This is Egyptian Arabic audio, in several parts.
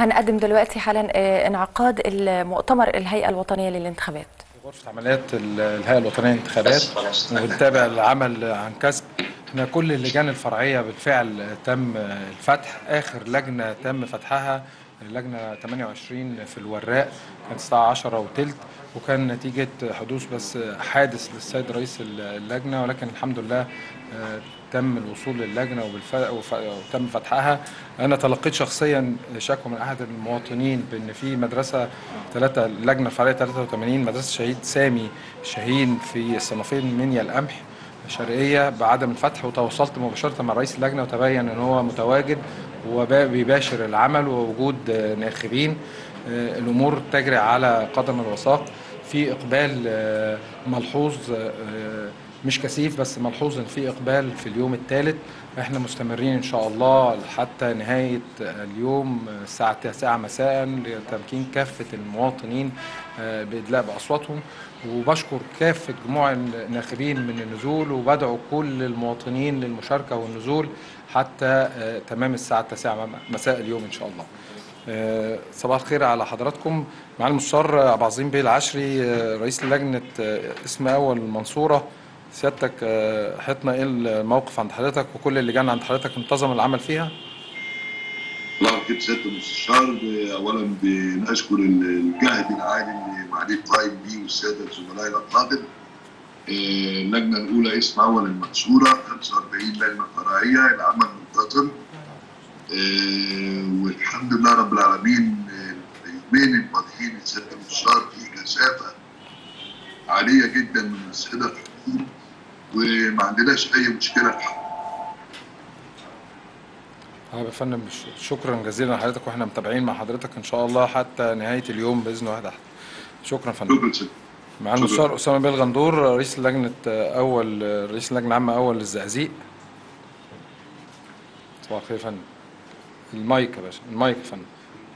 هنقدم دلوقتي حالا آه، انعقاد المؤتمر الهيئة الوطنية للانتخابات غرفة عمليات ال- الهيئة الوطنية للانتخابات وبنتابع العمل عن كسب احنا كل اللجان الفرعية بالفعل تم الفتح آخر لجنة تم فتحها اللجنة 28 في الوراق كانت الساعة 10 وتلت وكان نتيجة حدوث بس حادث للسيد رئيس اللجنة ولكن الحمد لله آه، تم الوصول للجنة وبالف... وف... وتم فتحها أنا تلقيت شخصيا شكوى من أحد المواطنين بأن في مدرسة ثلاثة اللجنة الفرعية 83 مدرسة شهيد سامي شاهين في الصنافين منيا القمح شرقية بعدم الفتح وتواصلت مباشرة مع رئيس اللجنة وتبين أن هو متواجد وبيباشر العمل ووجود آه، ناخبين آه، الأمور تجري على قدم الوثاق في إقبال آه، ملحوظ آه، مش كثيف بس ملحوظ ان في اقبال في اليوم الثالث احنا مستمرين ان شاء الله حتى نهايه اليوم الساعه 9 مساء لتمكين كافه المواطنين آه، بادلاء باصواتهم وبشكر كافه جموع الناخبين من النزول وبدعو كل المواطنين للمشاركه والنزول حتى آه، تمام الساعه 9 مساء اليوم ان شاء الله آه، صباح الخير على حضراتكم مع المستشار عبد العظيم بيه العشري آه، رئيس لجنه آه، اسم اول المنصوره سيادتك آه، حطنا ايه الموقف عند حضرتك وكل اللجان عند حضرتك انتظم العمل فيها الله كده سياده المستشار اولا بنشكر الجهد العالي اللي معاليه قائم بيه والساده الزملاء الافاضل آه، اللجنه الاولى اسم اول المنصوره 45 لجنه فرعيه العمل منتظم آه، والحمد لله رب العالمين آه، اليومين الماضيين الساده المستشار في كثافه عاليه جدا من الساده الحضور وما عندناش اي مشكله في حق طيب يا فندم ش- شكرا جزيلا لحضرتك واحنا متابعين مع حضرتك ان شاء الله حتى نهايه اليوم باذن واحد احد شكرا يا فندم شكرا سيادة. مع المستشار اسامه بيه الغندور رئيس لجنه آه، اول آه، رئيس اللجنه العامه اول للزقازيق صباح الخير يا فندم المايك يا باشا المايك يا فندم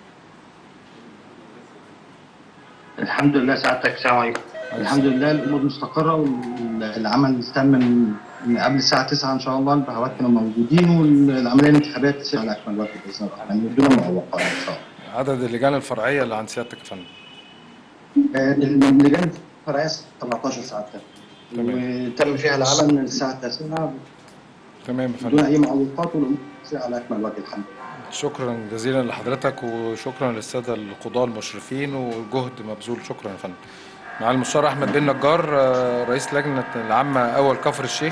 الحمد لله سعادتك السلام عليكم الحمد لله الامور مستقره والعمل تم من من قبل الساعه 9 ان شاء الله البهوات كانوا موجودين والعمليه الانتخابيه تسير على اكمل وجه باذن الله يعني بدون معوقات ان شاء الله عدد اللجان الفرعيه اللي عند سيادتك يا فندم آه، اللجان الفرعيه 17 ساعه تمام. وتم فيها العمل من الساعه 9 تمام يا بدون فندم اي معوقات والامور تسير على اكمل وجه الحمد لله شكرا جزيلا لحضرتك وشكرا للساده القضاه المشرفين والجهد مبذول شكرا يا فندم مع المستشار احمد بن نجار آه، رئيس لجنه العامه اول كفر الشيخ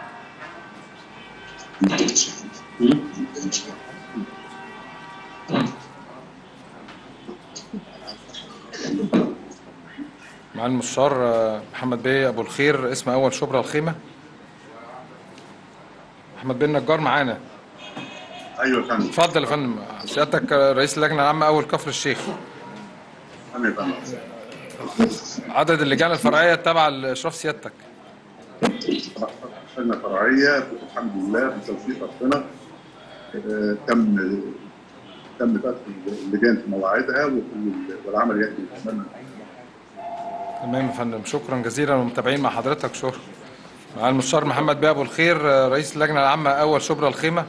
مع المستشار آه، محمد بيه ابو الخير اسم اول شبرا الخيمه محمد بن نجار معانا ايوه يا فندم اتفضل يا فندم سيادتك رئيس اللجنه العامه اول كفر الشيخ انا يا فندم عدد اللجان الفرعيه التابعه لاشراف سيادتك لجنه فرعيه الحمد لله بتوفيق ربنا آه، تم تم فتح اللجان في مواعيدها وال- والعمل ياتي تماما تمام يا فندم شكرا جزيلا ومتابعين مع حضرتك شكرا مع المستشار محمد بيه ابو الخير رئيس اللجنه العامه اول شبرا الخيمه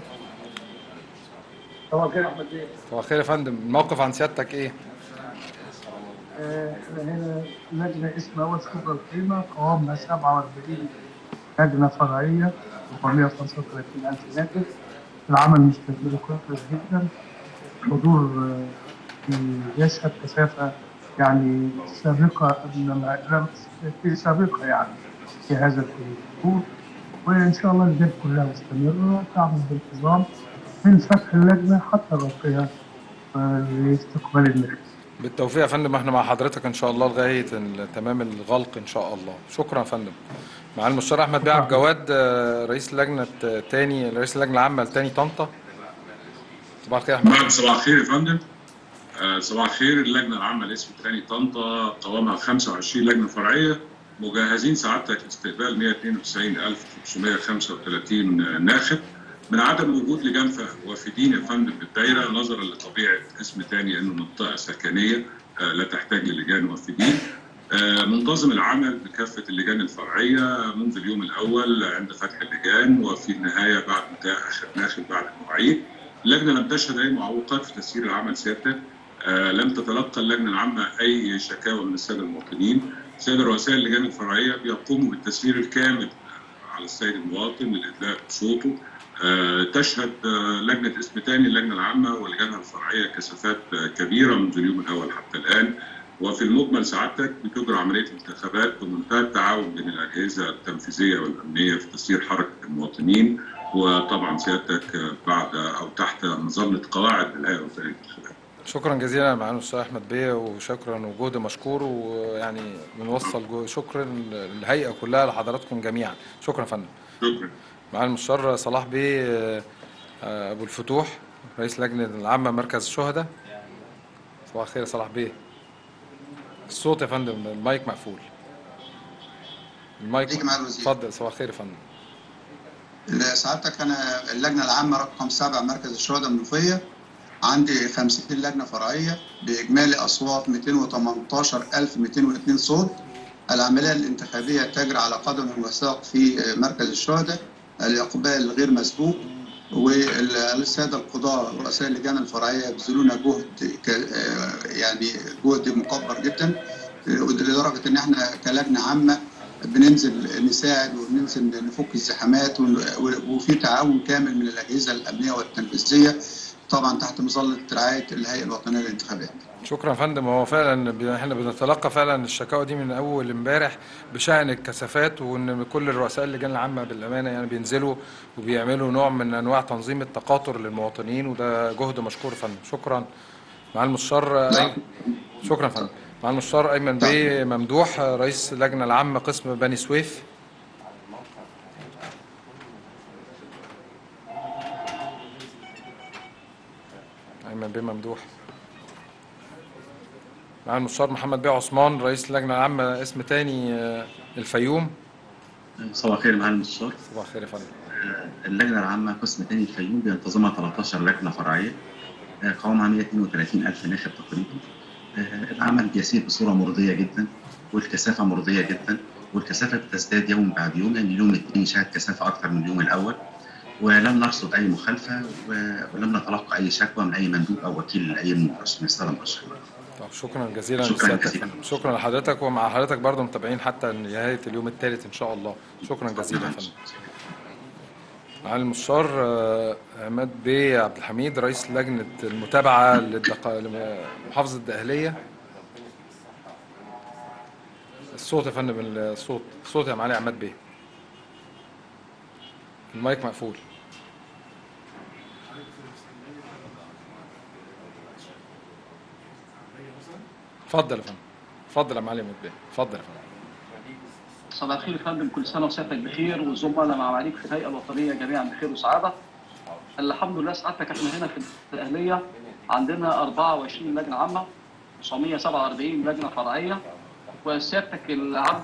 صباح الخير احمد بيه صباح الخير يا فندم الموقف عن سيادتك ايه آه، احنا هنا لجنه اسمها اول شبرا القيمه قوامنا 47 لجنه فرعيه 435 الف ناتج العمل مستمر كويس جدا حضور آه، يشهد كثافه يعني سابقه قبل ما في سابقه يعني في هذا الحضور وان شاء الله اللجان كلها مستمره تعمل بانتظام من فتح اللجنه حتى ربطها آه، لاستقبال الناس بالتوفيق يا فندم احنا مع حضرتك ان شاء الله لغايه ال- تمام الغلق ان شاء الله شكرا يا فندم مع المستشار احمد بيه عبد الجواد آه، رئيس لجنه آه، تاني رئيس اللجنه العامه لتاني طنطا صباح الخير يا احمد نعم صباح الخير يا فندم آه، صباح الخير اللجنه العامه لاسم تاني طنطا قوامها 25 لجنه فرعيه مجهزين سعادتك لاستقبال 129535 ناخب من عدم وجود لجان ف- وافدين يا فندم بالدايره نظرا لطبيعه اسم تاني انه منطقه سكنيه آه، لا تحتاج للجان وافدين آه، منتظم العمل بكافه اللجان الفرعيه منذ اليوم الاول عند فتح اللجان وفي النهايه بعد انتهاء اخر ناخب بعد المواعيد اللجنه لم تشهد اي معوقات في تسيير العمل سيادتك آه، لم تتلقى اللجنه العامه اي شكاوى من الساده المواطنين الساده رؤساء اللجان الفرعيه بيقوموا بالتسيير الكامل على السيد المواطن للادلاء بصوته آه، تشهد آه، لجنه اسم تاني اللجنه العامه ولجانها الفرعيه كثافات آه، كبيره منذ اليوم الاول حتى الان وفي المجمل سعادتك بتجرى عمليه انتخابات بمنتهى التعاون بين الاجهزه التنفيذيه والامنيه في تسيير حركه المواطنين وطبعا سيادتك آه، بعد او تحت مظله قواعد الهيئه الوطنيه للانتخابات. شكرا جزيلا معالي الاستاذ احمد بيه وشكرا وجهد مشكور ويعني بنوصل جو- شكرا للهيئه كلها لحضراتكم جميعا شكرا يا فندم شكرا. معالي المستشار صلاح بيه آه، ابو الفتوح رئيس لجنه العامه مركز الشهداء صباح الخير يا صلاح بيه الصوت يا فندم المايك مقفول المايك يجي مع الوزير. اتفضل صباح الخير يا فندم سعادتك انا اللجنه العامه رقم سبعة مركز الشهداء المنوفيه عندي 50 لجنه فرعيه باجمالي اصوات 218202 صوت العمليه الانتخابيه تجري على قدم وساق في مركز الشهداء الاقبال غير مسبوق والساده القضاه رؤساء اللجان الفرعيه يبذلون جهد ك- يعني جهد مكبر جدا لدرجه ان احنا كلجنه عامه بننزل نساعد وبننزل نفك الزحامات ون- وفي تعاون كامل من الاجهزه الامنيه والتنفيذيه طبعا تحت مظله رعايه الهيئه الوطنيه للانتخابات. شكرا يا فندم هو فعلا ب- احنا بنتلقى فعلا الشكاوى دي من اول امبارح بشان الكثافات وان كل الرؤساء اللجان العامه بالامانه يعني بينزلوا وبيعملوا نوع من انواع تنظيم التقاطر للمواطنين وده جهد مشكور يا فندم شكرا مع المستشار أي... شكرا يا فندم مع المستشار ايمن بيه ممدوح رئيس اللجنه العامه قسم بني سويف ايمن بيه ممدوح مع المستشار محمد بيه عثمان رئيس اللجنه العامه اسم تاني آه، الفيوم صباح الخير معالي المستشار صباح الخير يا فندم اللجنه العامه قسم تاني الفيوم بينتظمها 13 لجنه فرعيه آه، قوامها 132 الف ناخب تقريبا آه، العمل بيسير بصوره مرضيه جدا والكثافه مرضيه جدا والكثافه بتزداد يوم بعد يوم لان اليوم الثاني شهد كثافه اكثر من اليوم الاول ولم نرصد اي مخالفه و- ولم نتلقى اي شكوى من اي مندوب او وكيل لاي مرشح من الساده المرشحين. طب شكرا جزيلا شكراً لسيادتك جزيلاً. يا فندم. شكرا لحضرتك ومع حضرتك برضه متابعين حتى نهايه اليوم الثالث ان شاء الله شكرا جزيلا يا فندم معالي المستشار آه، عماد بيه عبد الحميد رئيس لجنه المتابعه للدق... لمحافظه الدقهليه الصوت يا فندم الصوت الصوت يا معالي عماد بيه المايك مقفول اتفضل يا فندم اتفضل يا معالي عماد بيه اتفضل يا فندم صباح الخير يا فندم كل سنه وسيادتك بخير والزملاء مع معاليك في الهيئه الوطنيه جميعا بخير وسعاده. الحمد لله سعادتك احنا هنا في الاهليه عندنا 24 لجنه عامه 947 لجنه فرعيه وسيادتك العمل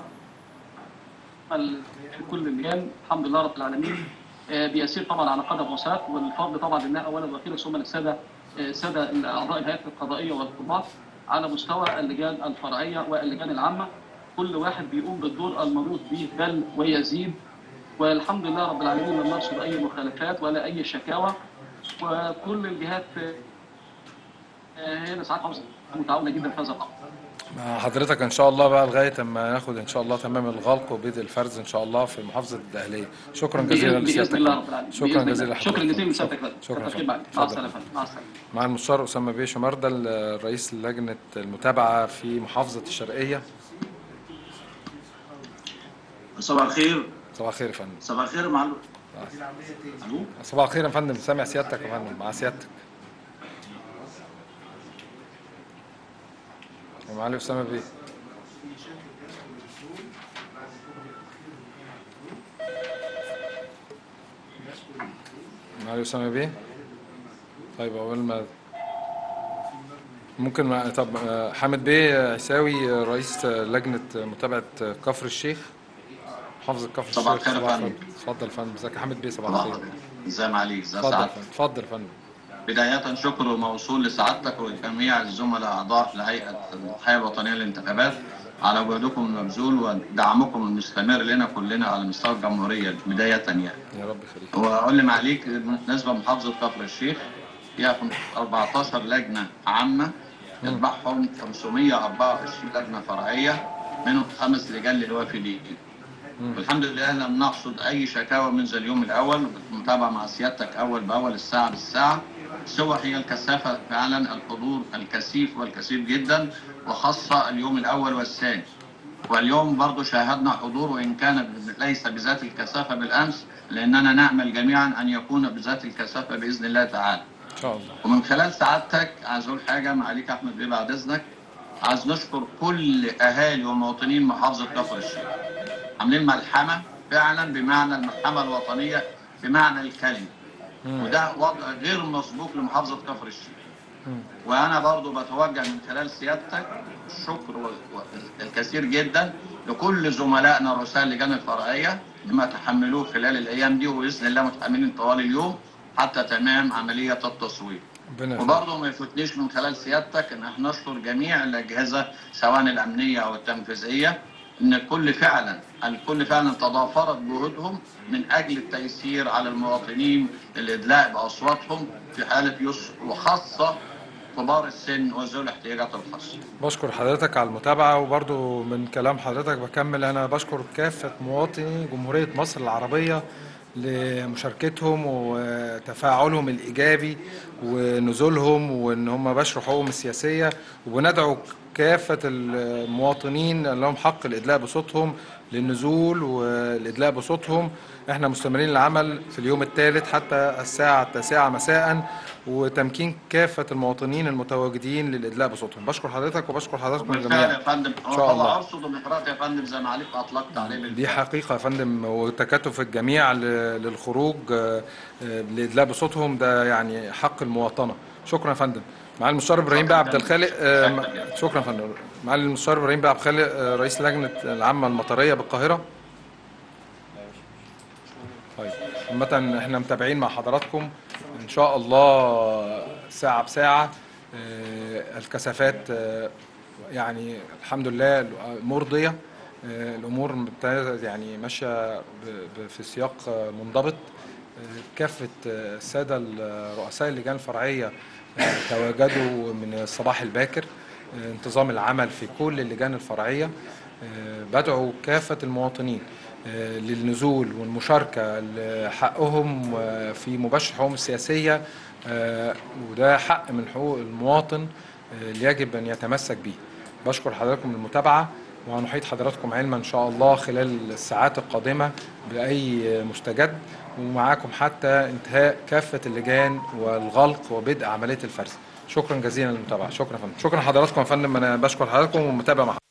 في كل اللجان الحمد لله رب العالمين آه، بيسير طبعا على قدم وساق والفضل طبعا لله اولا واخيرا ثم للساده آه، ساده اعضاء الهيئات القضائيه والقضاه على مستوى اللجان الفرعيه واللجان العامه كل واحد بيقوم بالدور المنوط به بل ويزيد والحمد لله رب العالمين لم نرصد اي مخالفات ولا اي شكاوى وكل الجهات آه، هنا ساعات حافظه متعاونه جدا في هذا الامر. مع حضرتك ان شاء الله بقى لغايه اما ناخد ان شاء الله تمام الغلق وبدء الفرز ان شاء الله في محافظه الدقهليه شكرا جزيلا بإذن- لسيادتك باذن الله رب العالمين شكرا بإذن جزيلا الله. شكرا لحضرتك. جزيلا لسيادتك يا فندم. شكرا كتر خير فندم. معاك. مع اتفضل. السلامه يا فندم. مع السلامه مع المستشار اسامه بيه شمرده رئيس لجنه المتابعه في محافظه الشرقيه صباح الخير صباح الخير يا فندم صباح الخير مع الو صباح الخير يا فندم سامع سيادتك يا فندم مع سيادتك ومعالي اسامه بيه معالي اسامه بيه طيب اول ما ممكن مع... طب آه، حامد بيه عيساوي آه، رئيس آه، لجنه متابعه آه، كفر الشيخ محافظه كفر صباح الشيخ الخير يا صباح فندم. الفل. اتفضل يا فندم ازيك يا حامد بيه صباح صباح الخير الخير ازي معاليك ازي اتفضل يا سعادتك فندم اتفضل يا فندم بداية شكر موصول لسعادتك ولجميع الزملاء أعضاء لهيئة الهيئة الوطنية للانتخابات على جهدكم المبذول ودعمكم المستمر لنا كلنا على مستوى الجمهورية بداية يعني يا رب يخليك وأقول لمعاليك بالنسبة لمحافظة كفر الشيخ فيها 14 لجنه عامه يتبعهم 524 لجنه فرعيه منهم خمس لجان للوافدين والحمد لله لم نحصد اي شكاوى منذ اليوم الاول بالمتابعه مع سيادتك اول باول الساعه بالساعه سوى هي الكثافه فعلا الحضور الكثيف والكثير جدا وخاصه اليوم الاول والثاني واليوم برضو شاهدنا حضور وان كان ليس بذات الكثافه بالامس لاننا نامل جميعا ان يكون بذات الكثافه باذن الله تعالى. ان شاء الله ومن خلال سعادتك عايز اقول حاجه معاليك احمد بيه بعد اذنك عايز نشكر كل اهالي ومواطنين محافظه كفر الشيخ. عاملين ملحمه فعلا بمعنى الملحمه الوطنيه بمعنى الكلمه. وده وضع غير مسبوق لمحافظه كفر الشيخ. وانا برضو بتوجه من خلال سيادتك الشكر وال- وال- الكثير جدا لكل زملائنا رؤساء اللجان الفرعيه لما تحملوه خلال الايام دي وباذن الله متحملين طوال اليوم حتى تمام عمليه التصوير. ربنا يخليك. وبرضه ما يفوتنيش من خلال سيادتك ان احنا نشكر جميع الاجهزه سواء الامنيه او التنفيذيه ان الكل فعلا الكل فعلا تضافرت جهودهم من اجل التيسير على المواطنين الادلاء باصواتهم في حاله يسر وخاصه كبار السن وذوي الاحتياجات الخاصه. بشكر حضرتك على المتابعة وبرضو من كلام حضرتك بكمل أنا بشكر كافة مواطني جمهورية مصر العربية لمشاركتهم وتفاعلهم الإيجابي ونزولهم وإن هم بشروا حقوقهم السياسية وبندعو كافة المواطنين اللي لهم حق الإدلاء بصوتهم للنزول والإدلاء بصوتهم احنا مستمرين العمل في اليوم الثالث حتى الساعة التاسعة مساء وتمكين كافة المواطنين المتواجدين للإدلاء بصوتهم بشكر حضرتك وبشكر حضراتكم بالفعل يا جميعا فندم إن شاء الله. هو ارصد الافراط يا فندم زي ما عليك اطلقت عليه بالفعل. دي حقيقة يا فندم وتكاتف الجميع ل- للخروج آه، آه، لإدلاء بصوتهم ده يعني حق المواطنة شكرا يا فندم معالي المستشار ابراهيم بقى عبد الخالق آه، م- شكرا يا فندم معالي المستشار ابراهيم بقى عبد الخالق آه، رئيس لجنة العامة المطرية بالقاهرة طيب عامة احنا متابعين مع حضراتكم ان شاء الله ساعة بساعة آه، الكثافات آه، يعني الحمد لله مرضية آه، الامور ابتدت يعني ماشيه ب- ب- في سياق آه، منضبط آه، كافه آه، الساده رؤساء اللجان الفرعيه آه، تواجدوا من الصباح الباكر آه، انتظام العمل في كل اللجان الفرعيه آه، بدعو كافه المواطنين آه، للنزول والمشاركه لحقهم آه، في مباشر حقوقهم السياسيه آه، وده حق من حقوق المواطن آه، اللي يجب ان يتمسك به بشكر حضراتكم للمتابعه وهنحيط حضراتكم علما ان شاء الله خلال الساعات القادمه باي مستجد ومعاكم حتى انتهاء كافه اللجان والغلق وبدء عمليه الفرز شكرا جزيلا للمتابعه شكرا يا فندم شكرا حضراتكم يا فندم انا بشكر حضراتكم ومتابع مع